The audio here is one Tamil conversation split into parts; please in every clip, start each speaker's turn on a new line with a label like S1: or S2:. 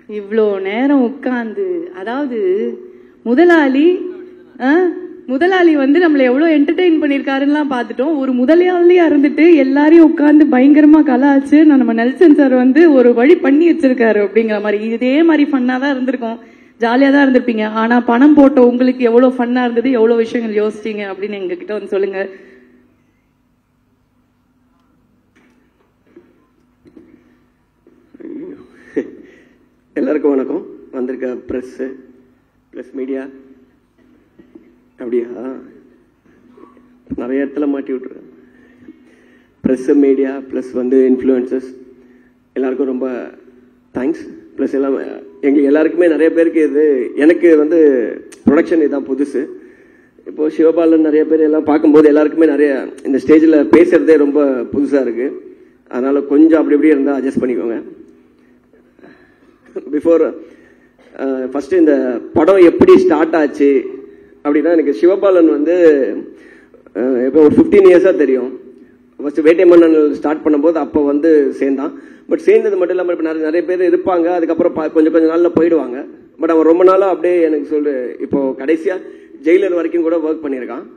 S1: இவ்வளோ நேரம் உட்கார்ந்து அதாவது முதலாளி ஆ, முதலாளி வந்து நம்மளை எவ்வளோ என்டர்டெயின் பண்ணியிருக்காருலாம் பார்த்துட்டோம் ஒரு முதலாளியா இருந்துட்டு எல்லாரையும் உட்கார்ந்து பயங்கரமா கலாச்சு நான் நம்ம நெல்சன் சார் வந்து ஒரு வழி பண்ணி வச்சிருக்காரு அப்படிங்கிற மாதிரி இதே மாதிரி ஃபன்னா தான் இருந்திருக்கும் ஜாலியா தான் இருந்திருப்பீங்க ஆனா பணம் போட்ட உங்களுக்கு எவ்வளவு ஃபன்னா இருந்தது எவ்வளவு விஷயங்கள் யோசிச்சீங்க அப்படின்னு எங்க கிட்ட வந்து சொல்லுங்க
S2: எல்லாருக்கும் வணக்கம் வந்திருக்க ப்ரெஸ்ஸு ப்ளஸ் மீடியா அப்படியா நிறைய இடத்துல மாட்டி விட்ருக்கேன் ப்ரெஸ்ஸு மீடியா ப்ளஸ் வந்து இன்ஃப்ளூயன்சஸ் எல்லாருக்கும் ரொம்ப தேங்க்ஸ் ப்ளஸ் எல்லாம் எங்களுக்கு எல்லாருக்குமே நிறைய பேருக்கு இது எனக்கு வந்து ப்ரொடக்ஷன் இதுதான் புதுசு இப்போ சிவபாலன் நிறைய பேர் எல்லாம் பார்க்கும்போது எல்லாருக்குமே நிறைய இந்த ஸ்டேஜில் பேசுறதே ரொம்ப புதுசாக இருக்கு அதனால கொஞ்சம் அப்படி இப்படி இருந்தால் அட்ஜஸ்ட் பண்ணிக்கோங்க பிஃபோர் ஃபர்ஸ்ட் இந்த படம் எப்படி ஸ்டார்ட் ஆச்சு அப்படின்னா எனக்கு சிவபாலன் வந்து அஹ், இப்போ ஒரு ஃபிஃப்டீன் இயர்ஸாக தெரியும் ஃபர்ஸ்ட் வேட்டை மன்னன் ஸ்டார்ட் பண்ணும்போது அப்போ வந்து சேர்ந்தான் பட் சேர்ந்தது மட்டும் இல்லாமல் இப்போ நிறைய நிறைய பேர் இருப்பாங்க அதுக்கப்புறம் பா- கொஞ்சம் கொஞ்சம் நாளில் போயிடுவாங்க பட் அவன் ரொம்ப நாளாக அப்படியே எனக்கு சொல்லு இப்போ கடைசியாக ஜெயிலர் வரைக்கும் கூட ஒர்க் பண்ணியிருக்கான்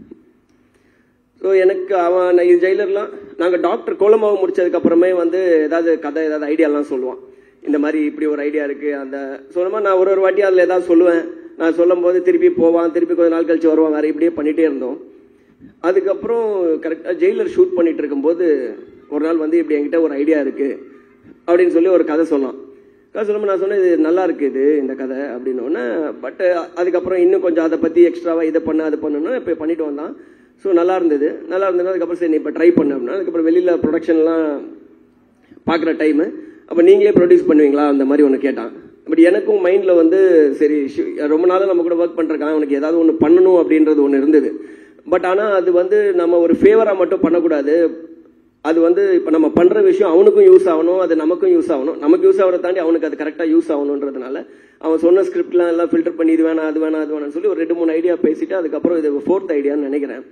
S2: ஸோ எனக்கு அவன் நான் இது ஜெயிலர்லாம் நாங்கள் டாக்டர் கோலமாவு முடிச்சதுக்கு அப்புறமே வந்து ஏதாவது கதை ஏதாவது ஐடியாலாம் சொல்லுவான் இந்த மாதிரி இப்படி ஒரு ஐடியா இருக்கு அந்த சொன்னமா நான் ஒரு ஒரு வாட்டி அதில் ஏதாவது சொல்லுவேன் நான் சொல்லும்போது திருப்பி போவான் திருப்பி கொஞ்ச நாள் கழிச்சு வருவான் வேற இப்படியே பண்ணிட்டே இருந்தோம் அதுக்கப்புறம் கரெக்டாக ஜெயிலர் ஷூட் பண்ணிட்டு இருக்கும்போது ஒரு நாள் வந்து இப்படி என்கிட்ட ஒரு ஐடியா இருக்கு அப்படின்னு சொல்லி ஒரு கதை சொன்னான் கதை சொல்லும்போது நான் சொன்னேன் இது நல்லா இருக்கு இது இந்த கதை அப்படின்னு பட் அதுக்கப்புறம் இன்னும் கொஞ்சம் அதை பத்தி எக்ஸ்ட்ராவா இதை பண்ணு அதை பண்ணணும்னா இப்போ பண்ணிட்டு வந்தான் ஸோ நல்லா இருந்தது நல்லா இருந்தது அதுக்கப்புறம் சரி நீ இப்போ ட்ரை பண்ண அப்படின்னா அதுக்கப்புறம் வெளியில ப்ரொடக்ஷன்லாம் பார்க்குற டைமு அப்போ நீங்களே ப்ரொடியூஸ் பண்ணுவீங்களா அந்த மாதிரி ஒன்று கேட்டான் பட் எனக்கும் மைண்டில் வந்து சரி ஷி- ரொம்ப நாளாக நம்ம கூட ஒர்க் பண்ணிருக்கான் அவனுக்கு ஏதாவது ஒன்று பண்ணணும் அப்படின்றது ஒன்று இருந்தது பட் ஆனால் அது வந்து நம்ம ஒரு ஃபேவராக மட்டும் பண்ணக்கூடாது அது வந்து இப்போ நம்ம பண்ணுற விஷயம் அவனுக்கும் யூஸ் ஆகணும் அது நமக்கும் யூஸ் ஆகணும் நமக்கு யூஸ் ஆகிறத தாண்டி அவனுக்கு அது கரெக்டாக யூஸ் ஆகணுன்றதுனால அவன் சொன்ன ஸ்கிரிப்ட்லாம் எல்லாம் ஃபில்டர் பண்ணி இது வேணாம் அது வேணாம் அது வேணாம்னு சொல்லி ஒரு ரெண்டு மூணு ஐடியா பேசிட்டு அதுக்கப்புறம் இது ஃபோர்த் ஐடியான்னு நினைக்கிறேன்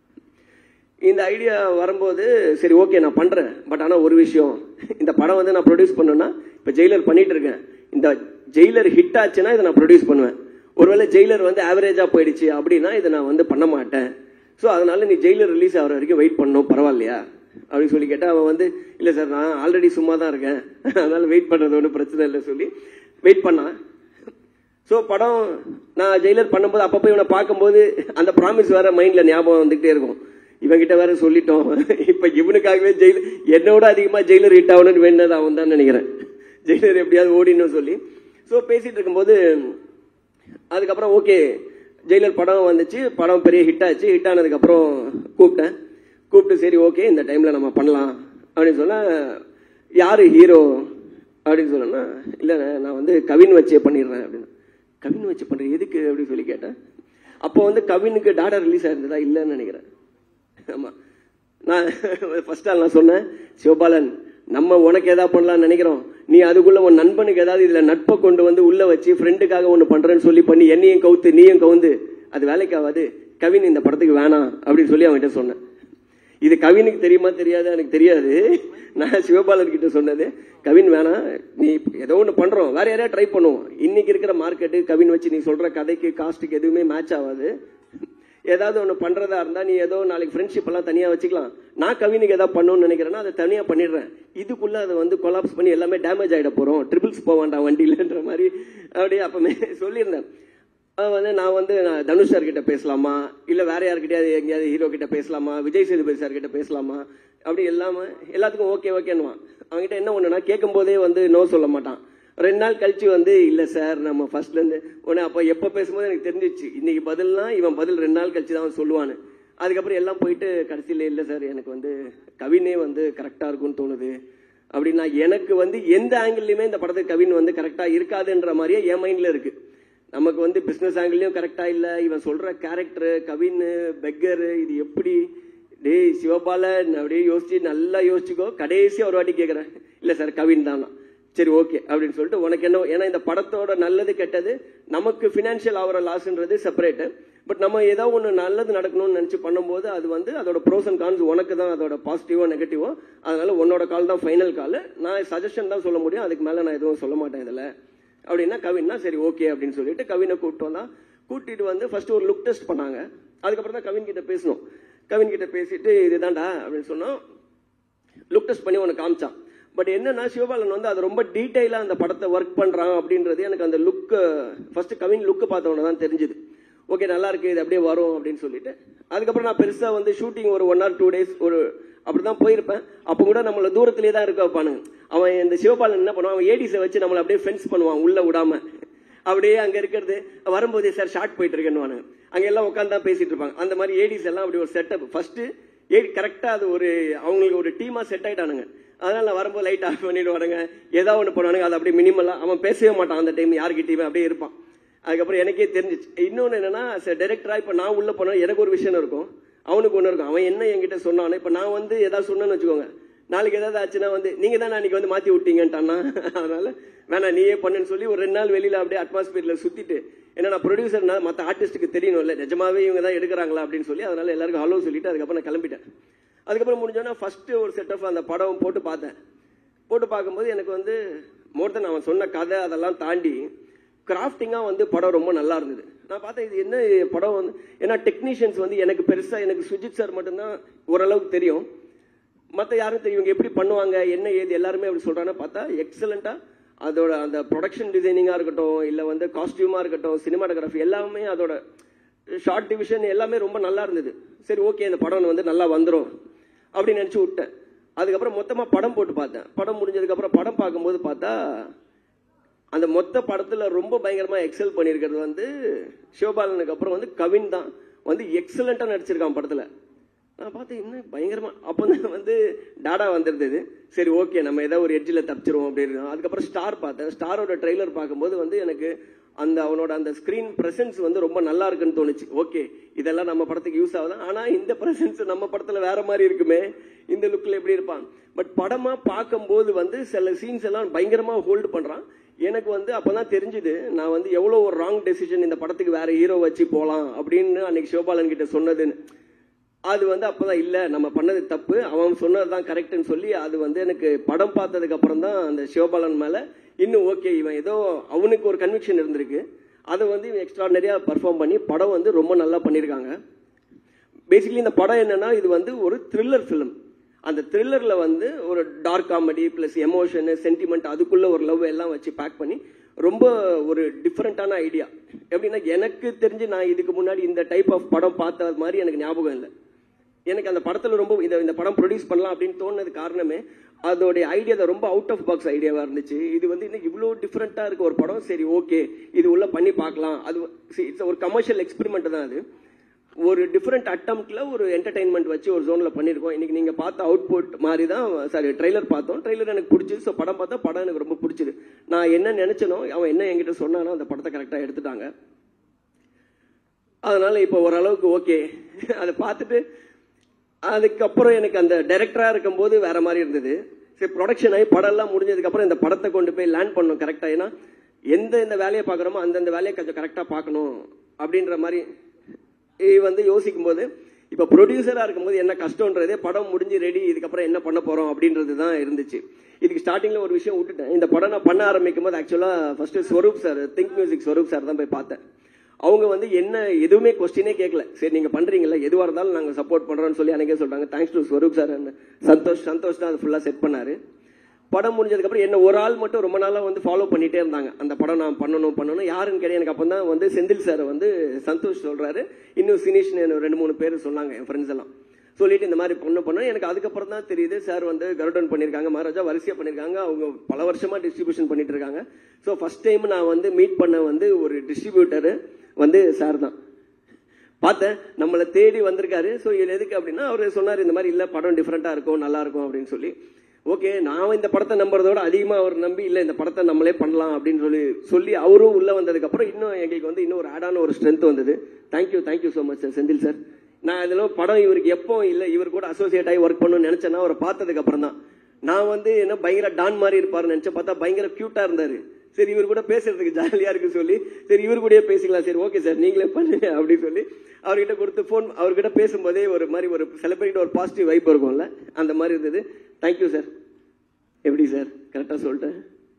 S2: இந்த ஐடியா வரும்போது சரி ஓகே நான் பண்றேன் பட் ஆனா ஒரு விஷயம் இந்த படம் வந்து நான் ப்ரொடியூஸ் பண்ணணும்னா இப்ப ஜெயிலர் பண்ணிட்டு இருக்கேன் இந்த ஜெயிலர் ஹிட் ஆச்சுன்னா இதை நான் ப்ரொடியூஸ் பண்ணுவேன் ஒருவேளை ஜெயிலர் வந்து ஆவரேஜா போயிடுச்சு அப்படின்னா இதை நான் வந்து பண்ண மாட்டேன் ஸோ அதனால நீ ஜெயிலர் ரிலீஸ் ஆகிற வரைக்கும் வெயிட் பண்ணணும் பரவாயில்லையா அப்படின்னு சொல்லி கேட்டா அவன் வந்து இல்ல சார் நான் ஆல்ரெடி சும்மா தான் இருக்கேன் அதனால வெயிட் பண்றது ஒன்றும் பிரச்சனை இல்லை சொல்லி வெயிட் பண்ணான் ஸோ படம் நான் ஜெயிலர் பண்ணும்போது அப்பப்போ இவனை பார்க்கும்போது அந்த ப்ராமிஸ் வேற மைண்ட்ல ஞாபகம் வந்துகிட்டே இருக்கும் இவன்கிட்ட வேற சொல்லிட்டோம் இப்ப இவனுக்காகவே ஜெயில் என்னோட அதிகமா ஜெயிலர் ஹிட் ஆகணும்னு வேண்டது அவன் தான் நினைக்கிறேன் ஜெயிலர் எப்படியாவது ஓடின்னு சொல்லி ஸோ பேசிட்டு இருக்கும்போது அதுக்கப்புறம் ஓகே ஜெயிலர் படம் வந்துச்சு படம் பெரிய ஹிட் ஆச்சு ஹிட் ஆனதுக்கப்புறம் கூப்பிட்டேன் கூப்பிட்டு சரி ஓகே இந்த டைம்ல நம்ம பண்ணலாம் அப்படின்னு சொன்னா யாரு ஹீரோ அப்படின்னு சொன்னா இல்ல நான் வந்து கவின் வச்சே பண்ணிடுறேன் அப்படின்னு கவின் வச்சு பண்றேன் எதுக்கு அப்படின்னு சொல்லி கேட்டேன் அப்போ வந்து கவினுக்கு டாடா ரிலீஸ் ஆயிருந்ததா இல்லைன்னு நினைக்கிறேன் ஆமா நான் ஃபர்ஸ்ட் ஆள் நான் சொன்னேன் சிவபாலன் நம்ம உனக்கு ஏதாவது பண்ணலாம்னு நினைக்கிறோம் நீ அதுக்குள்ள உன் நண்பனுக்கு ஏதாவது இதுல நட்பை கொண்டு வந்து உள்ள வச்சு ஃப்ரெண்டுக்காக ஒன்னு பண்றேன்னு சொல்லி பண்ணி என்னையும் கவுத்து நீயும் கவுந்து அது வேலைக்கு ஆகாது கவின் இந்த படத்துக்கு வேணாம் அப்படின்னு சொல்லி அவன்கிட்ட சொன்னேன் இது கவினுக்கு தெரியுமா தெரியாது எனக்கு தெரியாது நான் சிவபாலன் கிட்ட சொன்னது கவின் வேணாம் நீ ஏதோ ஒன்று பண்றோம் வேற யாரையா ட்ரை பண்ணுவோம் இன்னைக்கு இருக்கிற மார்க்கெட்டு கவின் வச்சு நீ சொல்ற கதைக்கு காஸ்ட்டுக்கு எதுவுமே மேட்ச் ஆகாது ஏதாவது ஒன்று பண்றதா இருந்தா நீ ஏதோ நாளைக்கு ஃப்ரெண்ட்ஷிப் எல்லாம் தனியா வச்சுக்கலாம் நான் கவினுக்கு ஏதாவது பண்ணணும்னு நினைக்கிறேன்னா அதை தனியா பண்ணிடுறேன் இதுக்குள்ள அதை வந்து கொலாப்ஸ் பண்ணி எல்லாமே டேமேஜ் ஆயிட போறோம் ட்ரிபிள்ஸ் போக வேண்டாம் வண்டியிலன்ற மாதிரி அப்படியே அப்பமே சொல்லியிருந்தேன் அவன் வந்து நான் வந்து நான் தனுஷ் சார் கிட்ட பேசலாமா இல்ல வேற யார்கிட்டயாவது எங்கேயாவது ஹீரோ கிட்ட பேசலாமா விஜய் சேதுபதி சார் கிட்ட பேசலாமா அப்படி எல்லாமே எல்லாத்துக்கும் ஓகே ஓகேன்னுவான் அவன்கிட்ட என்ன ஒண்ணுனா கேட்கும் போதே வந்து நோ சொல்ல மாட்டான் ரெண்டு நாள் கழிச்சு வந்து இல்ல சார் நம்ம ஃபர்ஸ்ட்ல இருந்து உடனே அப்ப எப்ப பேசும்போது எனக்கு தெரிஞ்சிச்சு இன்னைக்கு பதில்னா இவன் பதில் ரெண்டு நாள் கழிச்சு தான் அவன் சொல்லுவான்னு அதுக்கப்புறம் எல்லாம் போயிட்டு கடைசியில இல்ல சார் எனக்கு வந்து கவினே வந்து கரெக்டா இருக்கும்னு தோணுது அப்படின்னா எனக்கு வந்து எந்த ஆங்கிள்லயுமே இந்த படத்துக்கு கவின் வந்து கரெக்டா இருக்காதுன்ற மாதிரியே என் மைண்ட்ல இருக்கு நமக்கு வந்து பிசினஸ் ஆங்கிள்லயும் கரெக்டா இல்ல இவன் சொல்ற கேரக்டர் கவின் பெக்கர் இது எப்படி டேய் சிவபாலன் அப்படியே யோசிச்சு நல்லா யோசிச்சுக்கோ கடைசியா ஒரு வாட்டி கேக்குறேன் இல்ல சார் கவின் தானா சரி ஓகே அப்படின்னு சொல்லிட்டு உனக்கு என்ன ஏன்னா இந்த படத்தோட நல்லது கெட்டது நமக்கு பினான்சியல் ஆகிற லாஸ்ன்றது செப்பரேட் பட் நம்ம ஏதோ ஒன்று நல்லது நடக்கணும்னு நினச்சி பண்ணும்போது அது வந்து அதோட ப்ரோஸ் அண்ட் கான்ஸ் உனக்கு தான் அதோட பாசிட்டிவோ நெகட்டிவோ அதனால உன்னோட கால் தான் ஃபைனல் கால் நான் சஜஷன் தான் சொல்ல முடியும் அதுக்கு மேலே நான் எதுவும் சொல்ல மாட்டேன் இதில் அப்படின்னா கவின்னா சரி ஓகே அப்படின்னு சொல்லிட்டு கவினை கூப்பிட்டு வந்தா கூட்டிட்டு வந்து ஃபர்ஸ்ட் ஒரு லுக் டெஸ்ட் பண்ணாங்க அதுக்கப்புறம் தான் கவின் கிட்ட பேசணும் கவின் கிட்ட பேசிட்டு இதுதான்டா அப்படின்னு சொன்னோம் லுக் டெஸ்ட் பண்ணி உனக்கு காமிச்சான் பட் என்னன்னா சிவபாலன் வந்து அது ரொம்ப டீட்டெயிலாக அந்த படத்தை ஒர்க் பண்ணுறான் அப்படின்றது எனக்கு அந்த லுக்கு ஃபர்ஸ்ட் கவின் லுக்கு பார்த்தவொன்னே தான் தெரிஞ்சுது ஓகே நல்லா இருக்கு இது அப்படியே வரும் அப்படின்னு சொல்லிட்டு அதுக்கப்புறம் நான் பெருசாக வந்து ஷூட்டிங் ஒரு ஒன் ஆர் டூ டேஸ் ஒரு அப்படிதான் போயிருப்பேன் அப்போ கூட நம்மள தூரத்திலே தான் இருக்க வைப்பானுங்க அவன் இந்த சிவபாலன் என்ன பண்ணுவான் அவன் ஏடிஸை வச்சு நம்மளை அப்படியே ஃபென்ஸ் பண்ணுவான் உள்ள விடாம அப்படியே அங்க இருக்கிறது வரும்போதே சார் ஷார்ட் போயிட்டு இருக்கேன்னு அங்க எல்லாம் உட்காந்து தான் பேசிட்டு இருப்பாங்க அந்த மாதிரி ஏடிஸ் எல்லாம் அப்படி ஒரு செட்டப் ஃபர்ஸ்ட் ஏடி கரெக்டா அது ஒரு அவங்களுக்கு ஒரு டீமா செட் ஆயிட்டானுங்க அதனால நான் வரும்போது லைட் ஆஃப் பண்ணிடுவானுங்க ஏதாவது ஒன்று பண்ணுவானுங்க அது அப்படியே மினிமலா அவன் பேசவே மாட்டான் அந்த டைம் யார்கிட்டயுமே அப்படியே இருப்பான் அதுக்கப்புறம் எனக்கே தெரிஞ்சிச்சு இன்னொன்று என்னன்னா டைரக்டரா இப்போ நான் உள்ள போனா எனக்கு ஒரு விஷயம் இருக்கும் அவனுக்கு ஒன்று இருக்கும் அவன் என்ன என்கிட்ட சொன்னானே இப்போ நான் வந்து ஏதாவது சொன்னேன்னு வச்சுக்கோங்க நாளைக்கு ஏதாவது ஆச்சுன்னா வந்து நீங்க தான் அன்னைக்கு வந்து மாத்தி விட்டீங்கன்ட்டானா அதனால வேணாம் நீயே பண்ணுன்னு சொல்லி ஒரு ரெண்டு நாள் வெளியில அப்படியே அட்மாஸ்பியர்ல சுத்திட்டு ஏன்னா நான் ப்ரொடியூசர்னா மற்ற ஆர்டிஸ்ட்டுக்கு தெரியணும்ல நிஜமாவே இவங்க தான் எடுக்கிறாங்களா அப்படின்னு சொல்லி அதனால எல்லாருக்கும் ஹலோ சொல்லிட்டு அதுக்கப்புறம் நான் கிளம்பிட்டேன் அதுக்கப்புறம் முடிஞ்சோன்னா ஃபர்ஸ்ட் ஒரு செட் ஆஃப் அந்த படம் போட்டு பார்த்தேன் போட்டு பார்க்கும்போது எனக்கு வந்து மோர் தென் அவன் சொன்ன கதை அதெல்லாம் தாண்டி கிராஃப்டிங்காக வந்து படம் ரொம்ப நல்லா இருந்தது நான் பார்த்தேன் இது என்ன படம் வந்து ஏன்னா டெக்னீஷியன்ஸ் வந்து எனக்கு பெருசாக எனக்கு சுஜித் சார் மட்டும்தான் ஓரளவுக்கு தெரியும் மற்ற யாரும் தெரியும் இவங்க எப்படி பண்ணுவாங்க என்ன ஏது எல்லாருமே அப்படி சொல்கிறான்னு பார்த்தா எக்ஸலண்ட்டாக அதோட அந்த ப்ரொடக்ஷன் டிசைனிங்காக இருக்கட்டும் இல்லை வந்து காஸ்டியூமாக இருக்கட்டும் சினிமாட்டோகிராஃபி எல்லாமே அதோட ஷார்ட் டிவிஷன் எல்லாமே ரொம்ப நல்லா இருந்தது சரி ஓகே இந்த படம் வந்து நல்லா வந்துடும் அப்படின்னு நினச்சி விட்டேன் அதுக்கப்புறம் மொத்தமாக படம் போட்டு பார்த்தேன் படம் முடிஞ்சதுக்கப்புறம் படம் பார்க்கும்போது பார்த்தா அந்த மொத்த படத்துல ரொம்ப பயங்கரமா எக்ஸல் பண்ணியிருக்கிறது வந்து சிவபாலனுக்கு அப்புறம் வந்து கவின் தான் வந்து எக்ஸலண்டா நடிச்சிருக்கான் படத்துல நான் பார்த்தேன் இன்னும் பயங்கரமா அப்போ தான் வந்து டாடா வந்திருந்தது சரி ஓகே நம்ம ஏதாவது ஒரு எட்ஜில் தப்பிச்சிருவோம் அப்படின்னு அதுக்கப்புறம் ஸ்டார் பார்த்தேன் ஸ்டாரோட ட்ரெய்லர் பார்க்கும்போது வந்து எனக்கு அந்த அவனோட அந்த ஸ்கிரீன் பிரசன்ஸ் வந்து ரொம்ப நல்லா இருக்குன்னு தோணுச்சு ஓகே இதெல்லாம் நம்ம படத்துக்கு யூஸ் ஆகுது ஆனா இந்த பிரசன்ஸ் நம்ம படத்துல வேற மாதிரி இருக்குமே இந்த லுக்ல எப்படி இருப்பான் பட் படமா பார்க்கும்போது வந்து சில சீன்ஸ் எல்லாம் பயங்கரமா ஹோல்டு பண்றான் எனக்கு வந்து அப்பதான் தெரிஞ்சுது நான் வந்து எவ்வளவு ஒரு ராங் டெசிஷன் இந்த படத்துக்கு வேற ஹீரோ வச்சு போலாம் அப்படின்னு அன்னைக்கு சிவபாலன் கிட்ட சொன்னதுன்னு அது வந்து அப்பதான் இல்ல நம்ம பண்ணது தப்பு அவன் சொன்னதுதான் கரெக்ட்னு சொல்லி அது வந்து எனக்கு படம் பார்த்ததுக்கு அப்புறம் தான் அந்த சிவபாலன் மேல இன்னும் ஓகே இவன் ஏதோ அவனுக்கு ஒரு கன்விக்ஷன் இருந்திருக்கு அதை வந்து இவன் எக்ஸ்ட்ராடனரியா பர்ஃபார்ம் பண்ணி படம் வந்து ரொம்ப நல்லா பண்ணியிருக்காங்க பேசிக்கலி இந்த படம் என்னன்னா இது வந்து ஒரு த்ரில்லர் ஃபிலிம் அந்த த்ரில்லர்ல வந்து ஒரு dark comedy plus emotion sentiment அதுக்குள்ள ஒரு லவ் எல்லாம் வச்சு பேக் பண்ணி ரொம்ப ஒரு டிஃப்ரெண்டான ஐடியா எப்படின்னா எனக்கு தெரிஞ்சு நான் இதுக்கு முன்னாடி இந்த டைப் ஆஃப் படம் பார்த்த மாதிரி எனக்கு ஞாபகம் இல்லை எனக்கு அந்த படத்துல ரொம்ப இதை இந்த படம் ப்ரொடியூஸ் பண்ணலாம் அப்படின்னு தோணுனது காரணமே அதோடைய ஐடியா ரொம்ப அவுட் ஆஃப் பாக்ஸ் ஐடியாவா இருந்துச்சு இது வந்து இன்னைக்கு இவ்வளோ டிஃப்ரெண்டா இருக்க ஒரு படம் சரி ஓகே இது உள்ள பண்ணி பார்க்கலாம் அது இட்ஸ் ஒரு கமர்ஷியல் எக்ஸ்பெரிமெண்ட் தான் அது ஒரு டிஃப்ரெண்ட் அட்டம்ப்ட்ல ஒரு என்டர்டைன்மெண்ட் வச்சு ஒரு ஜோன்ல பண்ணிருக்கோம் இன்னைக்கு நீங்க பார்த்த அவுட்புட் மாதிரி தான் சாரி ட்ரெய்லர் பார்த்தோம் ட்ரெய்லர் எனக்கு பிடிச்சது ஸோ படம் பார்த்தா படம் எனக்கு ரொம்ப பிடிச்சது நான் என்ன நினைச்சனோ அவன் என்ன என்கிட்ட சொன்னானோ அந்த படத்தை கரெக்டாக எடுத்துட்டாங்க அதனால இப்போ ஓரளவுக்கு ஓகே அதை பார்த்துட்டு அதுக்கப்புறம் எனக்கு அந்த டைரக்டரா இருக்கும்போது வேற மாதிரி இருந்தது சரி ப்ரொடக்ஷன் ஆகி படம் எல்லாம் முடிஞ்சதுக்கு அப்புறம் இந்த படத்தை கொண்டு போய் லேண்ட் பண்ணணும் கரெக்டா ஏன்னா எந்த இந்த வேலையை பார்க்குறோமோ அந்தந்த வேலையை கொஞ்சம் கரெக்டா பார்க்கணும் அப்படின்ற மாதிரி இ- வந்து யோசிக்கும் போது இப்ப ப்ரொடியூசரா இருக்கும்போது என்ன கஷ்டம்ன்றதே படம் முடிஞ்சு ரெடி இதுக்கப்புறம் என்ன பண்ண போறோம் அப்படின்றது தான் இருந்துச்சு இதுக்கு ஸ்டார்டிங்ல ஒரு விஷயம் விட்டுட்டேன் இந்த படம் நான் பண்ண ஆரம்பிக்கும் போது ஆக்சுவலா first Swaroop sir think music Swaroop sir தான் போய் பார்த்தேன் அவங்க வந்து என்ன எதுவுமே கொஸ்டினே கேட்கல சரி நீங்க பண்றீங்கல்ல எதுவா இருந்தாலும் நாங்க சப்போர்ட் பண்றோம்னு சொல்லி அன்னைக்கே சொல்றாங்க thanks to Swaroop sir Santhosh Santhosh தான் அது ஃபுல்லா செட் பண்ணாரு படம் முடிஞ்சதுக்கு அப்புறம் என்ன ஒரு ஆள் மட்டும் ரொம்ப நாளா வந்து ஃபாலோ பண்ணிட்டே இருந்தாங்க அந்த படம் நான் பண்ணணும் பண்ணணும் யாருன்னு கேட்டேன் எனக்கு அப்போ தான் வந்து செந்தில் சார் வந்து சந்தோஷ் சொல்றாரு இன்னும் சினிஷ்னு எனக்கு ரெண்டு மூணு பேர் சொன்னாங்க என் ஃப்ரெண்ட்ஸ் எல்லாம் சொல்லிட்டு இந்த மாதிரி பொண்ணு பண்ண எனக்கு அதுக்கப்புறம் தான் தெரியுது சார் வந்து கருடன் பண்ணியிருக்காங்க மகாராஜா வரிசையா பண்ணியிருக்காங்க அவங்க பல வருஷமா டிஸ்ட்ரிபியூஷன் பண்ணிட்டு இருக்காங்க ஸோ ஃபர்ஸ்ட் டைம் நான் வந்து மீட் பண்ண வந்து ஒரு டிஸ்ட்ரிபியூட்டர் வந்து சார் தான் பார்த்தேன் நம்மளை தேடி வந்திருக்காரு ஸோ இது எதுக்கு அப்படின்னா அவர் சொன்னார் இந்த மாதிரி இல்லை படம் டிஃப்ரெண்ட்டாக இருக்கும் நல்லா இருக்கும் அப்படின்னு சொல்லி ஓகே நான் இந்த படத்தை நம்புறதோட அதிகமாக அவர் நம்பி இல்லை இந்த படத்தை நம்மளே பண்ணலாம் அப்படின்னு சொல்லி சொல்லி அவரும் உள்ள வந்ததுக்கு அப்புறம் இன்னும் எங்களுக்கு வந்து இன்னும் ஒரு ஆடான ஒரு ஸ்ட்ரென்த் வந்தது thank you thank you so much sir Senthil sir நான் இதில் படம் இவருக்கு எப்போ இல்லை இவர் கூட அசோசியேட் ஆகி ஒர்க் பண்ணணும்னு நினைச்சேன்னா அவரை பார்த்ததுக்கு அப்புறம் தான் நான் வந்து என்ன பயங்கர டான் மாதிரி இருப்பாருன்னு நினைச்சேன் பார்த்தா பயங்கர கியூட்டா இருந்தாரு சரி இவர் கூட பேசுறதுக்கு ஜாலியா இருக்கு சொல்லி சரி இவர் கூடயே பேசிக்கலாம் சரி ஓகே சார் நீங்களே பண்ணுங்க அப்படின்னு சொல்லி அவர்கிட்ட கொடுத்து ஃபோன் அவர்கிட்ட பேசும்போதே ஒரு மாதிரி ஒரு செலிபிரிட்டி ஒரு பாசிட்டிவ் வைப் இருக்கும்ல அந்த மாதிரி இருந்தது தேங்க்யூ சார் எப்படி சார் கரெக்டாக சொல்லிட்டேன்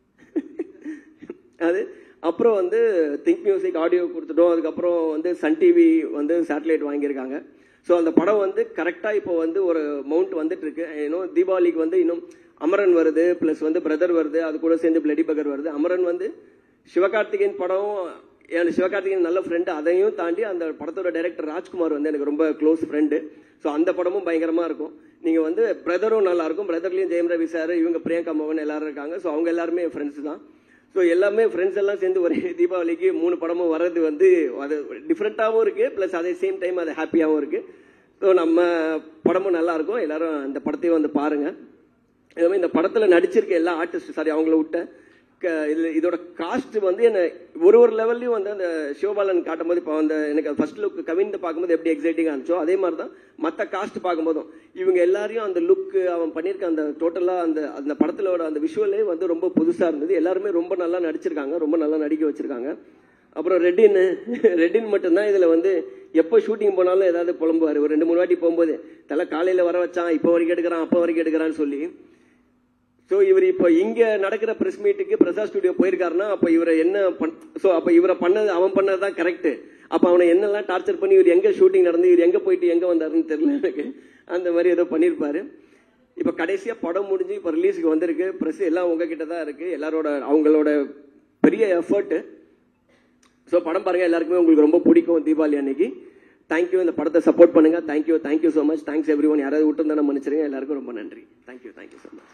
S2: அது அப்புறம் வந்து திங்க் மியூசிக் ஆடியோ கொடுத்துட்டோம் அதுக்கப்புறம் வந்து சன் டிவி வந்து சேட்டலைட் வாங்கியிருக்காங்க ஸோ அந்த படம் வந்து கரெக்டாக இப்போ வந்து ஒரு மவுண்ட் வந்துட்டு இருக்கு இன்னும் தீபாவளிக்கு வந்து இன்னும் அமரன் வருது ப்ளஸ் வந்து பிரதர் வருது அது கூட சேர்ந்து பிளடி பகர் வருது அமரன் வந்து சிவகார்த்திகேயன் படம் என் சிவகார்த்திகேயன் நல்ல ஃப்ரெண்டு அதையும் தாண்டி அந்த படத்தோட டைரக்டர் ராஜ்குமார் வந்து எனக்கு ரொம்ப க்ளோஸ் ஃப்ரெண்டு ஸோ அந்த படமும் பயங்கரமா இருக்கும் நீங்க வந்து பிரதரும் நல்லா இருக்கும் பிரதர்லயும் ஜெயம் ரவி சார் இவங்க பிரியங்கா மோகன் எல்லாரும் இருக்காங்க ஸோ அவங்க எல்லாருமே ஃப்ரெண்ட்ஸ் தான் ஸோ எல்லாமே ஃப்ரெண்ட்ஸ் எல்லாம் சேர்ந்து ஒரே தீபாவளிக்கு மூணு படமும் வர்றது வந்து அது டிஃப்ரெண்ட்டாகவும் இருக்கு ப்ளஸ் அதே சேம் டைம் அது ஹாப்பியாகவும் இருக்கு ஸோ நம்ம படமும் நல்லா இருக்கும் எல்லாரும் இந்த படத்தையும் வந்து பாருங்க அதே மாதிரி இந்த படத்துல நடிச்சிருக்க எல்லா ஆர்டிஸ்ட் சாரி அவங்கள விட்ட க- இதுல இதோட காஸ்ட் வந்து என்ன ஒரு ஒரு லெவல்லையும் வந்து அந்த சிவபாலன் காட்டும்போது இப்போ அந்த எனக்கு ஃபர்ஸ்ட் லுக் கவின் பார்க்கும்போது எப்படி எக்ஸைட்டிங்காக இருந்துச்சோ அதே மாதிரி தான் மற்ற காஸ்ட் பார்க்கும்போதும் இவங்க எல்லாரையும் அந்த லுக்கு அவன் பண்ணியிருக்க அந்த டோட்டலாக அந்த அந்த படத்திலோட அந்த விஷுவலே வந்து ரொம்ப புதுசாக இருந்தது எல்லாருமே ரொம்ப நல்லா நடிச்சிருக்காங்க ரொம்ப நல்லா நடிக்க வச்சிருக்காங்க அப்புறம் ரெட்டின் ரெட்டின் மட்டும்தான் இதுல வந்து எப்போ ஷூட்டிங் போனாலும் ஏதாவது புலம்புவார் ஒரு ரெண்டு மூணு வாட்டி போகும்போது தலை காலையில வர வச்சான் இப்போ வரைக்கும் எடுக்கிறான் அப்போ வரைக்கும் எடுக்கிறான்னு சொல்லி ஸோ இவர் இப்போ இங்க நடக்கிற பிரஸ் மீட்டுக்கு பிரசாத் ஸ்டுடியோ போயிருக்காருன்னா அப்ப இவரை என்ன பண் ஸோ அப்ப இவரை பண்ணது அவன் பண்ணது தான் கரெக்ட் அப்ப அவனை என்னெல்லாம் டார்ச்சர் பண்ணி இவர் எங்க ஷூட்டிங் நடந்து இவர் எங்க போயிட்டு எங்க வந்தாருன்னு தெரியல எனக்கு அந்த மாதிரி ஏதோ பண்ணியிருப்பாரு இப்ப கடைசியா படம் முடிஞ்சு இப்ப ரிலீஸுக்கு வந்திருக்கு பிரஸ் எல்லாம் உங்ககிட்ட தான் இருக்கு எல்லாரோட அவங்களோட பெரிய எஃபர்ட் ஸோ படம் பாருங்க எல்லாருக்குமே உங்களுக்கு ரொம்ப பிடிக்கும் தீபாவளி அன்னைக்கு தேங்க்யூ இந்த படத்தை சப்போர்ட் பண்ணுங்க thank you thank you so much thanks everyone யாராவது விட்டு மன்னிச்சிருங்க எல்லாருக்கும் ரொம்ப நன்றி தேங்க்யூ தேங்க்யூ ஸோ மச்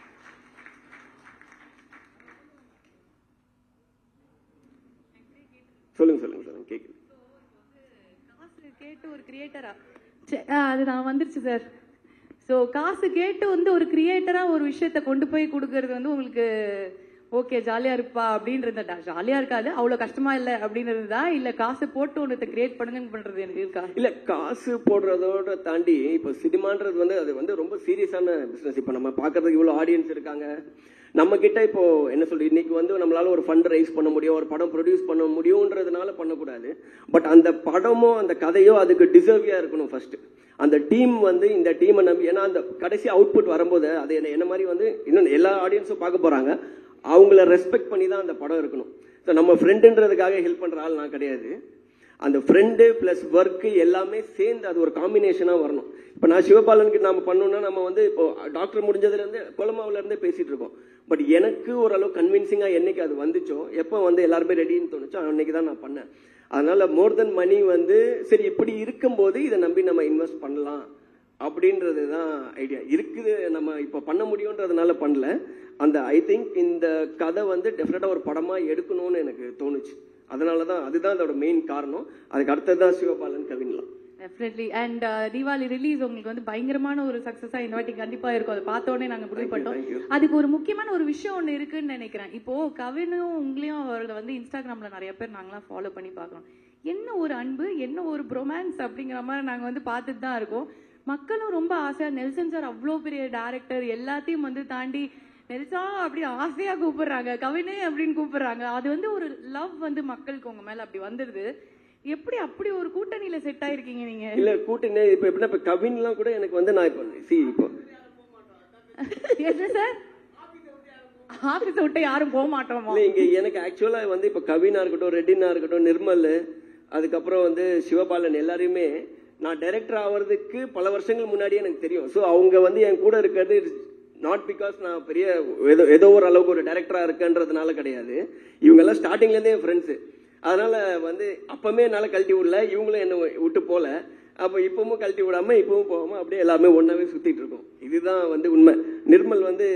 S2: சொல்லுங்க சொல்லுங்க சொல்லுங்க கேக்குது
S1: காசு கேட்டு ஒரு கிரியேட்டரா அது நான் வந்துருச்சு சார் ஸோ காசு கேட்டு வந்து ஒரு கிரியேட்டரா ஒரு விஷயத்த கொண்டு போய் கொடுக்கறது வந்து உங்களுக்கு ஓகே ஜாலியா இருப்பா அப்படின்றதா ஜாலியா இருக்காது அவ்வளவு கஷ்டமா இல்ல அப்படின்னு இருந்தா இல்ல காசு போட்டு ஒன்றத்தை கிரியேட் பண்ணுங்கன்னு பண்றது எனக்கு இருக்கா
S2: இல்ல காசு போடுறதோட தாண்டி இப்ப சினிமான்றது வந்து அது வந்து ரொம்ப சீரியஸான பிசினஸ் இப்ப நம்ம பாக்குறதுக்கு இவ்வளவு ஆடியன்ஸ் இருக்காங்க நம்ம கிட்ட இப்போ என்ன சொல்றது இன்னைக்கு வந்து நம்மளால ஒரு ஃபண்ட் ரைஸ் பண்ண முடியும் ஒரு படம் ப்ரொடியூஸ் பண்ண முடியும்ன்றதுனால பண்ணக்கூடாது பட் அந்த படமோ அந்த கதையோ அதுக்கு டிசர்வியா இருக்கணும் ஃபர்ஸ்ட் அந்த டீம் வந்து இந்த டீமை நம்பி ஏன்னா அந்த கடைசி அவுட்புட் வரும்போது அது என்ன என்ன மாதிரி வந்து இன்னும் எல்லா ஆடியன்ஸும் பார்க்க போறாங்க அவங்கள ரெஸ்பெக்ட் பண்ணி தான் அந்த படம் இருக்கணும் ஸோ நம்ம ஃப்ரெண்டுன்றதுக்காக ஹெல்ப் பண்ற ஆள் நான் கிடையாது அந்த ஃப்ரெண்டு பிளஸ் ஒர்க் எல்லாமே சேர்ந்து அது ஒரு காம்பினேஷனா வரணும் இப்போ நான் சிவபாலனுக்கு நாம பண்ணோம்னா நம்ம வந்து இப்போ டாக்டர் முடிஞ்சதுல இருந்து கொலமாவுல இருந்தே பேசிட்டு இருக்கோம் பட் எனக்கு ஓரளவு கன்வின்சிங்கா என்னைக்கு அது வந்துச்சோ எப்போ வந்து எல்லாருமே ரெடின்னு தோணுச்சோ அன்னைக்கு தான் நான் பண்ணேன் அதனால மோர் தென் மணி வந்து சரி இப்படி இருக்கும்போது இதை நம்பி நம்ம இன்வெஸ்ட் பண்ணலாம் அப்படின்றது தான் ஐடியா இருக்குது நம்ம இப்போ பண்ண முடியுன்றதுனால பண்ணல அந்த ஐ திங்க் இந்த கதை வந்து டெஃபினட்டா ஒரு படமா எடுக்கணும்னு எனக்கு தோணுச்சு அதனால தான் அதுதான் அதோட மெயின் காரணம் அதுக்கு அடுத்தது தான் சிவபாலன் கவின்லாம்
S1: டெஃபினெட்லி அண்ட் தீபாவளி ரிலீஸ் உங்களுக்கு வந்து பயங்கரமான ஒரு சக்சஸா இந்த வாட்டி கண்டிப்பா இருக்கும் அதை பார்த்த உடனே நாங்க முடிவு
S2: thank you.
S1: பண்ணோம் அதுக்கு ஒரு முக்கியமான ஒரு விஷயம் ஒண்ணு இருக்குன்னு நினைக்கிறேன் இப்போ கவினும் உங்களையும் அவர்களை வந்து இன்ஸ்டாகிராம்ல நிறைய பேர் நாங்களாம் ஃபாலோ பண்ணி பார்க்கறோம் என்ன ஒரு அன்பு என்ன ஒரு ப்ரொமான்ஸ் அப்படிங்கிற மாதிரி நாங்க வந்து பார்த்துட்டு தான் இருக்கோம் மக்களும் ரொம்ப ஆசையா நெல்சன் சார் அவ்வளோ பெரிய டேரக்டர் எல்லாத்தையும் வந்து தாண்டி நெல்சா அப்படி ஆசையா கூப்பிடுறாங்க கவினே அப்படின்னு கூப்பிடுறாங்க அது வந்து ஒரு லவ் வந்து மக்களுக்கு உங்க மேல அப்படி வந்துடுது எப்படி அப்படி ஒரு கூட்டணியில செட் ஆயிருக்கீங்க நீங்க
S2: இல்ல கூட்டினே இப்ப எப்படின்னா இப்ப கவின்லாம் கூட எனக்கு வந்து நான் இப்போ சி இப்போ
S1: என்ன சார் ஆபீஸ் விட்டு யாரும் போக மாட்டோமா
S2: இல்ல இங்க எனக்கு ஆக்சுவலா வந்து இப்ப கவினா இருக்கட்டும் ரெட்டினா இருக்கட்டும் நிர்மல் அதுக்கப்புறம் வந்து சிவபாலன் எல்லாரையுமே நான் டைரக்டர் ஆவறதுக்கு பல வருஷங்கள் முன்னாடியே எனக்கு தெரியும் சோ அவங்க வந்து என் கூட இருக்கிறது நாட் பிகாஸ் நான் பெரிய ஏதோ ஏதோ ஒரு அளவுக்கு ஒரு டைரக்டரா இருக்கேன்றதுனால கிடையாது இவங்க எல்லாம் ஸ்டார்டிங்ல இருந்தே ஃப்ரெண்ட்ஸ் அதனால வந்து அப்பமே என்னால கழட்டி விடல இவங்களும் என்ன விட்டு போல அப்ப இப்பவும் கழட்டி விடாம இப்பவும் போகாம அப்படியே எல்லாமே ஒன்னாவே சுத்திட்டு இருக்கோம் இதுதான் வந்து உண்மை நிர்மல் வந்து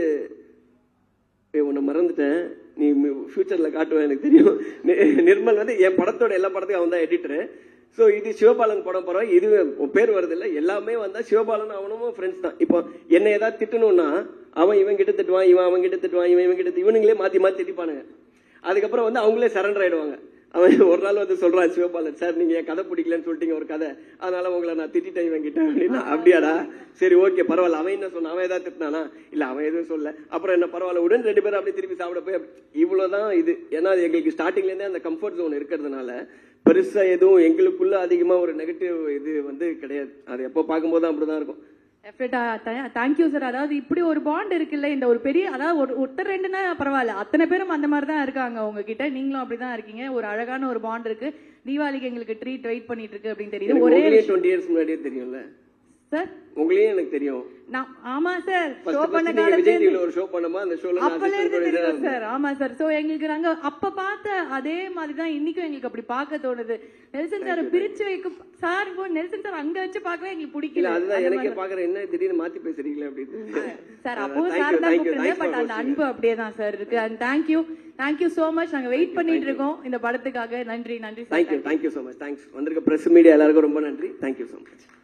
S2: ஏய், உன்னை மறந்துட்டேன் நீ ஃபியூச்சர்ல காட்டுவேன் எனக்கு தெரியும் நி- நிர்மல் வந்து என் படத்தோட எல்லா படத்தையும் அவன் தான் எடிட்டரு ஸோ இது சிவபாலன் படம் பரவாயில்ல இது உன் பேர் வருது இல்ல எல்லாமே வந்தா சிவபாலன் அவனும் ஃப்ரெண்ட்ஸ் தான் இப்போ என்ன ஏதாவது திட்டணும்னா அவன் இவன் கிட்ட திட்டுவான் இவன் அவன் கிட்ட திட்டுவான் இவன் இவன் கிட்ட திட்டு- இவனுங்களே மாத்தி மாத்தி திட்டிப்பானுங்க அதுக்கப்புறம் வந்து அவங்களே சரண்டர் ஆயிடுவாங்க அவன் ஒரு நாள் வந்து சொல்றான் சிவபாலன் சார் நீங்க என் கதை பிடிக்கலன்னு சொல்லிட்டீங்க ஒரு கதை அதனால உங்களை நான் திட்டிட்டேன் இவங்கிட்ட அப்படின்னா அப்படியாடா சரி ஓகே பரவாயில்ல அவன் என்ன சொன்னான் அவன் ஏதாவது திட்டினானா இல்ல அவன் எதுவும் சொல்ல அப்புறம் என்ன பரவாயில்ல உடன் ரெண்டு பேரும் அப்படியே திருப்பி சாப்பிட போய் இவ்வளவுதான் இது ஏன்னா அது எங்களுக்கு ஸ்டார்டிங்ல இருந்தே அந்த கம்ஃபர்ட் ஜோன் இருக்கிறதுனால பெருசா எதுவும் எங்களுக்குள்ள அதிகமா ஒரு நெகட்டிவ் இது வந்து கிடையாது அது எப்போ பார்க்கும்போது அப்படிதான் இருக்கும்
S1: தேங்க்யூ சார் அதாவது இப்படி ஒரு பாண்ட் இருக்குல்ல இந்த ஒரு பெரிய அதாவது ஒரு ஒருத்தர் ரெண்டுனா பரவாயில்ல அத்தனை பேரும் அந்த மாதிரி தான் இருக்காங்க உங்ககிட்ட நீங்களும் அப்படிதான் இருக்கீங்க ஒரு அழகான ஒரு பாண்ட் இருக்கு தீபாவளிக்கு எங்களுக்கு ட்ரீட் வெயிட் பண்ணிட்டு இருக்கு அப்படின்னு தெரியுது ஒரே
S2: டுவெண்ட்டி இயர்ஸ் முன்னாடியே தெரியும்ல
S1: சார்
S2: உங்களையும் எனக்கு தெரியும்
S1: நான் ஆமா சார்
S2: First
S1: ஷோ
S2: first
S1: பண்ண
S2: நீங்க விஜய்
S1: காலத்துல
S2: டிவில ஒரு ஷோ பண்ணும்போது அந்த ஷோல நான்
S1: அப்பல
S2: assistant
S1: இருந்து
S2: producer ஆ
S1: தெரியும்
S2: இருந்தேன்.
S1: சார் ஆமா சார் சோ எங்களுக்கு நாங்க அப்ப பார்த்த அதே மாதிரி தான் இன்னைக்கும் எங்களுக்கு அப்படி பார்க்க தோணுது நெல்சன் சார் பிரிச்சு வைக்க சார் இப்போ நெல்சன் சார் அங்க வச்சு பார்க்கவே எங்களுக்கு
S2: இல்ல
S1: பிடிக்கல
S2: அதுதான்
S1: அந்த
S2: எனக்கே
S1: மாதிரி.
S2: பாக்குறேன் என்ன திடீர்னு மாத்தி பேசுறீங்களே அப்படின்னு
S1: சார்
S2: அதான்,
S1: அப்பவும்
S2: thank
S1: சார்
S2: you,
S1: தான்
S2: thank you,
S1: கூப்பிட்டேன்
S2: thanks for
S1: பட் அந்த
S2: hosting.
S1: அன்பு அப்படியே தான் சார் இருக்கு and thank you thank you so much நாங்க வெயிட் பண்ணிட்டு இருக்கோம் இந்த படத்துக்காக நன்றி நன்றி sir
S2: thank you thank you so much thanks வந்திருக்க பிரஸ் மீடியா எல்லாருக்கும் ரொம்ப நன்றி தேங்க்யூ so மச்